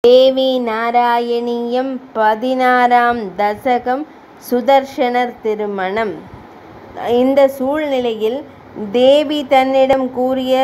தேவி நாராயணியம் பதினாறாம் தசகம் சுதர்சனர் திருமணம் இந்த சூழ்நிலையில் தேவி தன்னிடம் கூறிய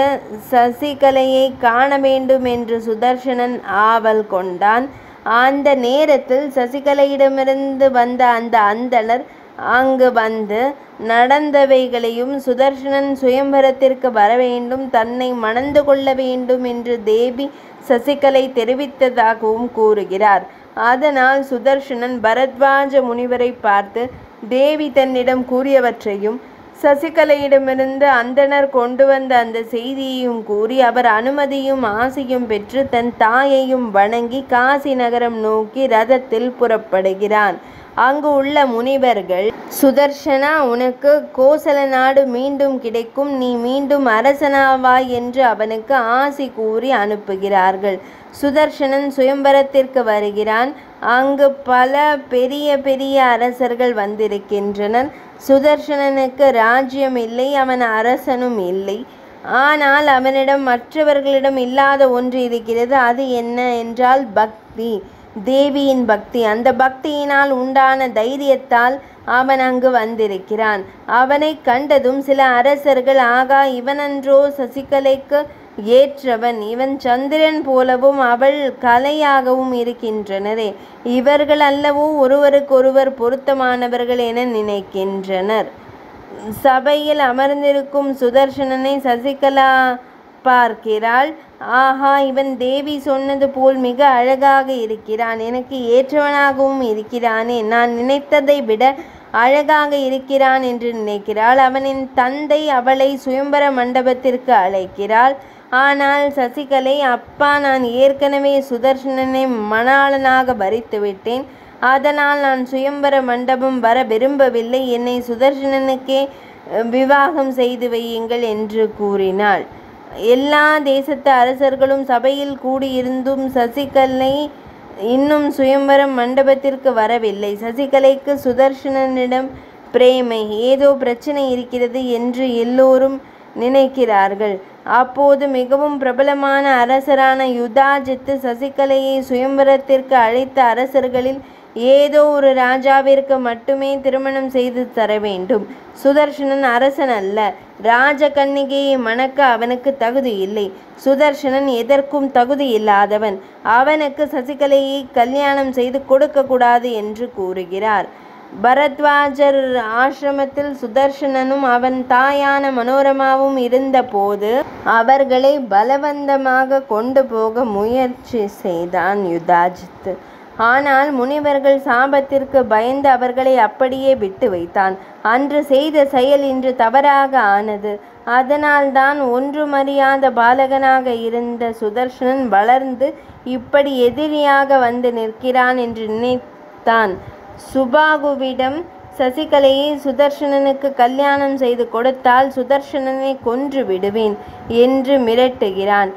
சசிகலையை காண வேண்டும் என்று சுதர்சனன் ஆவல் கொண்டான் அந்த நேரத்தில் சசிகலையிடமிருந்து வந்த அந்த அந்தணர் அங்கு வந்து நடந்தவைகளையும் சுதர்சனன் சுயம்பரத்திற்கு வரவேண்டும் தன்னை மணந்து கொள்ள வேண்டும் என்று தேவி சசிகலை தெரிவித்ததாகவும் கூறுகிறார் அதனால் சுதர்சனன் பரத்வாஜ முனிவரை பார்த்து தேவி தன்னிடம் கூறியவற்றையும் சசிகலையிடமிருந்து அந்தணர் கொண்டு வந்த அந்த செய்தியையும் கூறி அவர் அனுமதியும் ஆசையும் பெற்று தன் தாயையும் வணங்கி காசி நகரம் நோக்கி ரதத்தில் புறப்படுகிறான் அங்கு உள்ள முனிவர்கள் சுதர்சனா உனக்கு கோசல நாடு மீண்டும் கிடைக்கும் நீ மீண்டும் அரசனாவாய் என்று அவனுக்கு ஆசி கூறி அனுப்புகிறார்கள் சுதர்சனன் சுயம்பரத்திற்கு வருகிறான் அங்கு பல பெரிய பெரிய அரசர்கள் வந்திருக்கின்றனர் சுதர்சனனுக்கு ராஜ்யம் இல்லை அவன் அரசனும் இல்லை ஆனால் அவனிடம் மற்றவர்களிடம் இல்லாத ஒன்று இருக்கிறது அது என்ன என்றால் பக்தி தேவியின் பக்தி அந்த பக்தியினால் உண்டான தைரியத்தால் அவன் அங்கு வந்திருக்கிறான் அவனை கண்டதும் சில அரசர்கள் ஆகா இவனன்றோ சசிகலைக்கு ஏற்றவன் இவன் சந்திரன் போலவும் அவள் கலையாகவும் இருக்கின்றனரே இவர்கள் அல்லவோ ஒருவருக்கொருவர் பொருத்தமானவர்கள் என நினைக்கின்றனர் சபையில் அமர்ந்திருக்கும் சுதர்சனனை சசிகலா பார்க்கிறாள் ஆஹா இவன் தேவி சொன்னது போல் மிக அழகாக இருக்கிறான் எனக்கு ஏற்றவனாகவும் இருக்கிறானே நான் நினைத்ததை விட அழகாக இருக்கிறான் என்று நினைக்கிறாள் அவனின் தந்தை அவளை சுயம்பர மண்டபத்திற்கு அழைக்கிறாள் ஆனால் சசிகலை அப்பா நான் ஏற்கனவே சுதர்சனனை மணாளனாக வரித்து விட்டேன் அதனால் நான் சுயம்பர மண்டபம் வர விரும்பவில்லை என்னை சுதர்சனனுக்கே விவாகம் செய்து வையுங்கள் என்று கூறினாள் எல்லா தேசத்து அரசர்களும் சபையில் கூடியிருந்தும் சசிகலை இன்னும் சுயம்பரம் மண்டபத்திற்கு வரவில்லை சசிகலைக்கு சுதர்சனனிடம் பிரேமை ஏதோ பிரச்சனை இருக்கிறது என்று எல்லோரும் நினைக்கிறார்கள் அப்போது மிகவும் பிரபலமான அரசரான யுதாஜித்து சசிகலையை சுயம்பரத்திற்கு அழைத்த அரசர்களில் ஏதோ ஒரு ராஜாவிற்கு மட்டுமே திருமணம் செய்து தர வேண்டும் சுதர்சனன் அரசன் அல்ல ராஜ கன்னிகையை மணக்க அவனுக்கு தகுதி இல்லை சுதர்சனன் எதற்கும் தகுதி இல்லாதவன் அவனுக்கு சசிகலையை கல்யாணம் செய்து கொடுக்க கூடாது என்று கூறுகிறார் பரத்வாஜர் ஆசிரமத்தில் சுதர்சனனும் அவன் தாயான மனோரமாவும் இருந்தபோது அவர்களை பலவந்தமாக கொண்டு போக முயற்சி செய்தான் யுதாஜித்து ஆனால் முனிவர்கள் சாபத்திற்கு பயந்து அவர்களை அப்படியே விட்டு வைத்தான் அன்று செய்த செயல் இன்று தவறாக ஆனது அதனால்தான் ஒன்றுமறியாத பாலகனாக இருந்த சுதர்சனன் வளர்ந்து இப்படி எதிரியாக வந்து நிற்கிறான் என்று நினைத்தான் சுபாகுவிடம் சசிகலையை சுதர்சனனுக்கு கல்யாணம் செய்து கொடுத்தால் சுதர்சனனை கொன்று விடுவேன் என்று மிரட்டுகிறான்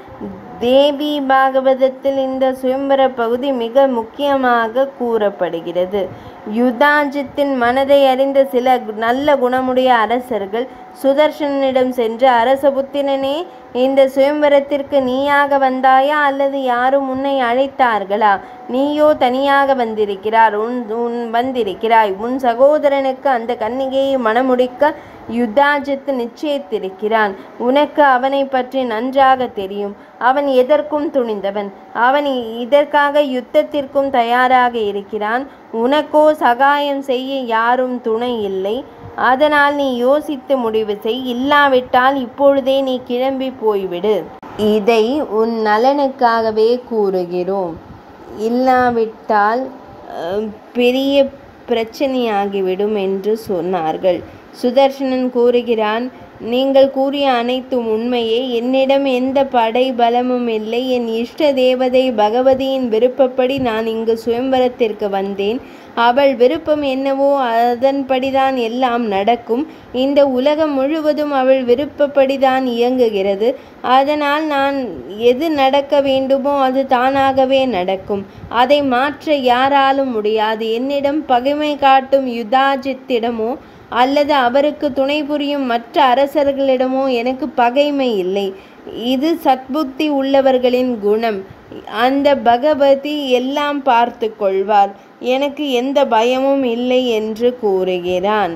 தேவி பாகவதத்தில் இந்த சுயம்பர பகுதி மிக முக்கியமாக கூறப்படுகிறது யுதாஜித்தின் மனதை அறிந்த சில நல்ல குணமுடைய அரசர்கள் சுதர்சனனிடம் சென்று அரசபுத்திரனே இந்த சுயம்பரத்திற்கு நீயாக வந்தாயா அல்லது யாரும் உன்னை அழைத்தார்களா நீயோ தனியாக வந்திருக்கிறார் உன் உன் வந்திருக்கிறாய் உன் சகோதரனுக்கு அந்த கன்னிகையை மணமுடிக்க யுத்தாஜித்து நிச்சயித்திருக்கிறான் உனக்கு அவனை பற்றி நன்றாக தெரியும் அவன் எதற்கும் துணிந்தவன் அவன் இதற்காக யுத்தத்திற்கும் தயாராக இருக்கிறான் உனக்கோ சகாயம் செய்ய யாரும் துணை இல்லை அதனால் நீ யோசித்து முடிவு செய் இல்லாவிட்டால் இப்பொழுதே நீ கிளம்பி போய்விடு இதை உன் நலனுக்காகவே கூறுகிறோம் இல்லாவிட்டால் பெரிய பிரச்சனையாகிவிடும் என்று சொன்னார்கள் சுதர்சனன் கூறுகிறான் நீங்கள் கூறிய அனைத்தும் உண்மையே என்னிடம் எந்த படை பலமும் இல்லை என் இஷ்ட தேவதை பகவதியின் விருப்பப்படி நான் இங்கு சுயம்பரத்திற்கு வந்தேன் அவள் விருப்பம் என்னவோ அதன்படிதான் எல்லாம் நடக்கும் இந்த உலகம் முழுவதும் அவள் விருப்பப்படிதான் இயங்குகிறது அதனால் நான் எது நடக்க வேண்டுமோ அது தானாகவே நடக்கும் அதை மாற்ற யாராலும் முடியாது என்னிடம் பகைமை காட்டும் யுதாஜித்திடமோ அல்லது அவருக்கு துணை புரியும் மற்ற அரசர்களிடமோ எனக்கு பகைமை இல்லை இது சத்புத்தி உள்ளவர்களின் குணம் அந்த பகவதி எல்லாம் பார்த்து கொள்வார் எனக்கு எந்த பயமும் இல்லை என்று கூறுகிறான்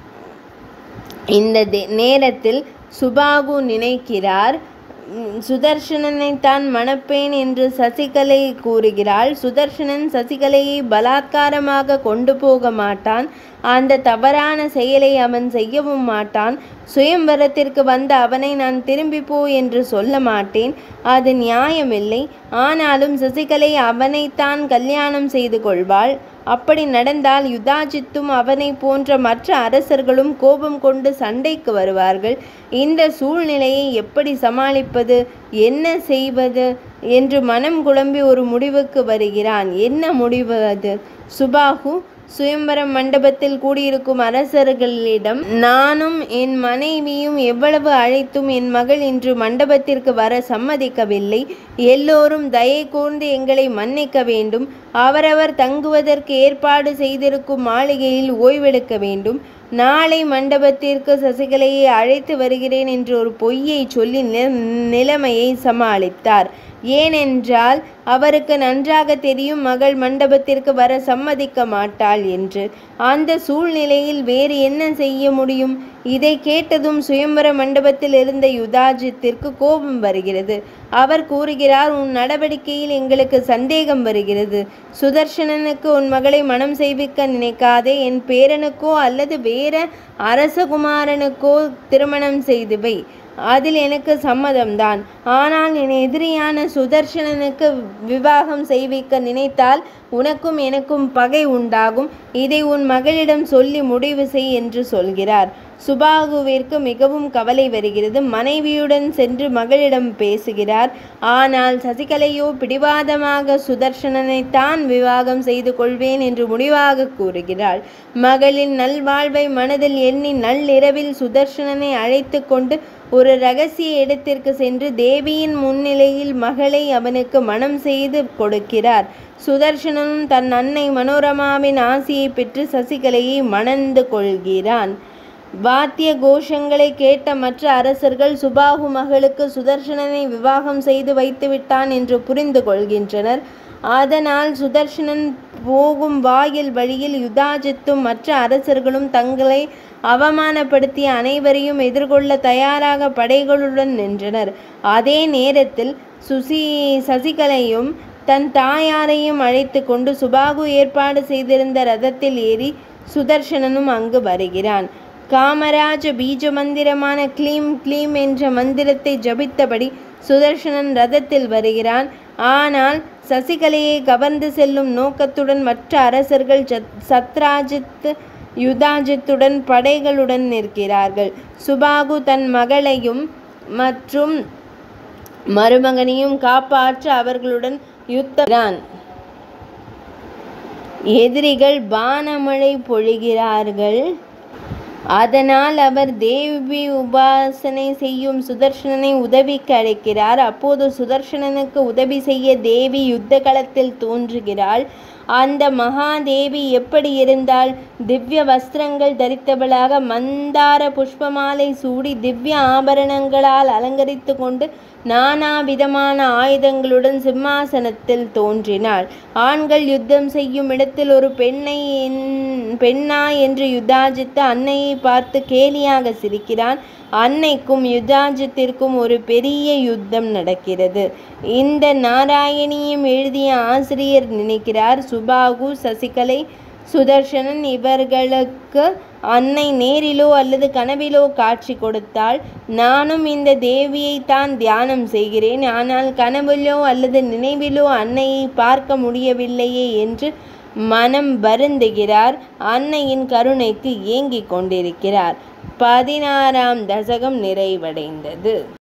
இந்த தே- நேரத்தில் சுபாகு நினைக்கிறார் "ம், சுதர்சனனை தான் மணப்பேன் என்று சசிகலை கூறுகிறாள் சுதர்சனன் சசிகலையை பலாத்காரமாக கொண்டு போக மாட்டான் அந்த தவறான செயலை அவன் செய்யவும் மாட்டான் சுயம்வரத்திற்கு வந்த அவனை நான் திரும்பி போ என்று சொல்ல மாட்டேன் அது நியாயமில்லை ஆனாலும் சசிகலை அவனைத்தான் கல்யாணம் செய்து கொள்வாள் அப்படி நடந்தால் யுதாஜித்தும் அவனை போன்ற மற்ற அரசர்களும் கோபம் கொண்டு சண்டைக்கு வருவார்கள் இந்த சூழ்நிலையை எப்படி சமாளிப்பது என்ன செய்வது என்று மனம் குழம்பி ஒரு முடிவுக்கு வருகிறான் என்ன முடிவு அது சுபாகு சுயம்பரம் மண்டபத்தில் கூடியிருக்கும் அரசர்களிடம் நானும் என் மனைவியும் எவ்வளவு அழைத்தும் என் மகள் இன்று மண்டபத்திற்கு வர சம்மதிக்கவில்லை எல்லோரும் தயை கூர்ந்து எங்களை மன்னிக்க வேண்டும் அவரவர் தங்குவதற்கு ஏற்பாடு செய்திருக்கும் மாளிகையில் ஓய்வெடுக்க வேண்டும் நாளை மண்டபத்திற்கு சசிகலையை அழைத்து வருகிறேன் என்று ஒரு பொய்யை சொல்லி நி- நிலைமையை சமாளித்தார் ஏனென்றால் அவருக்கு நன்றாக தெரியும் மகள் மண்டபத்திற்கு வர சம்மதிக்க மாட்டாள் என்று அந்த சூழ்நிலையில் வேறு என்ன செய்ய முடியும் இதை கேட்டதும் சுயம்பர மண்டபத்தில் இருந்த யுதாஜித்திற்கு கோபம் வருகிறது அவர் கூறுகிறார் உன் நடவடிக்கையில் எங்களுக்கு சந்தேகம் வருகிறது சுதர்சனனுக்கு உன் மகளை மனம் செய்விக்க நினைக்காதே என் பேரனுக்கோ அல்லது வேற அரசகுமாரனுக்கோ திருமணம் செய்து வை அதில் எனக்கு சம்மதம்தான் ஆனால் என் எதிரியான சுதர்சனனுக்கு விவாகம் செய்விக்க நினைத்தால் உனக்கும் எனக்கும் பகை உண்டாகும் இதை உன் மகளிடம் சொல்லி முடிவு செய் என்று சொல்கிறார் சுபாகுவிற்கு மிகவும் கவலை வருகிறது மனைவியுடன் சென்று மகளிடம் பேசுகிறார் ஆனால் சசிகலையோ பிடிவாதமாக சுதர்சனனைத்தான் விவாகம் செய்து கொள்வேன் என்று முடிவாக கூறுகிறாள் மகளின் நல்வாழ்வை மனதில் எண்ணி நள்ளிரவில் சுதர்சனனை அழைத்து கொண்டு ஒரு ரகசிய இடத்திற்கு சென்று தேவியின் முன்னிலையில் மகளை அவனுக்கு மனம் செய்து கொடுக்கிறார் சுதர்சனனும் தன் அன்னை மனோரமாவின் ஆசியை பெற்று சசிகலையை மணந்து கொள்கிறான் வாத்திய கோஷங்களை கேட்ட மற்ற அரசர்கள் சுபாகு மகளுக்கு சுதர்சனனை விவாகம் செய்து வைத்து விட்டான் என்று புரிந்து கொள்கின்றனர் அதனால் சுதர்சனன் போகும் வாயில் வழியில் யுதாஜித்தும் மற்ற அரசர்களும் தங்களை அவமானப்படுத்திய அனைவரையும் எதிர்கொள்ள தயாராக படைகளுடன் நின்றனர் அதே நேரத்தில் சுசி சசிகலையும் தன் தாயாரையும் அழைத்து கொண்டு சுபாகு ஏற்பாடு செய்திருந்த ரதத்தில் ஏறி சுதர்சனனும் அங்கு வருகிறான் காமராஜ பீஜ மந்திரமான க்ளீம் க்ளீம் என்ற மந்திரத்தை ஜபித்தபடி சுதர்சனன் ரதத்தில் வருகிறான் ஆனால் சசிகலையை கவர்ந்து செல்லும் நோக்கத்துடன் மற்ற அரசர்கள் சத் சத்ராஜித் யுதாஜித்துடன் படைகளுடன் நிற்கிறார்கள் சுபாகு தன் மகளையும் மற்றும் மருமகனையும் காப்பாற்ற அவர்களுடன் யுத்தகிறான் எதிரிகள் பானமழை பொழிகிறார்கள் அதனால் அவர் தேவி உபாசனை செய்யும் சுதர்சனனை உதவிக்கு அழைக்கிறார் அப்போது சுதர்சனனுக்கு உதவி செய்ய தேவி யுத்த களத்தில் தோன்றுகிறாள் அந்த மகாதேவி எப்படி இருந்தால் திவ்ய வஸ்திரங்கள் தரித்தவளாக மந்தார புஷ்பமாலை சூடி திவ்ய ஆபரணங்களால் அலங்கரித்து கொண்டு நானா விதமான ஆயுதங்களுடன் சிம்மாசனத்தில் தோன்றினாள் ஆண்கள் யுத்தம் செய்யும் இடத்தில் ஒரு பெண்ணை என்- பெண்ணா என்று யுதாஜித்து அன்னையை பார்த்து கேலியாக சிரிக்கிறான் அன்னைக்கும் யுதாஜித்திற்கும் ஒரு பெரிய யுத்தம் நடக்கிறது இந்த நாராயணியம் எழுதிய ஆசிரியர் நினைக்கிறார் சுபாகு சசிகலை சுதர்சனன் இவர்களுக்கு அன்னை நேரிலோ அல்லது கனவிலோ காட்சி கொடுத்தால் நானும் இந்த தேவியை தான் தியானம் செய்கிறேன் ஆனால் கனவிலோ அல்லது நினைவிலோ அன்னையை பார்க்க முடியவில்லையே என்று மனம் வருந்துகிறார் அன்னையின் கருணைக்கு ஏங்கிக் கொண்டிருக்கிறார் பதினாறாம் தசகம் நிறைவடைந்தது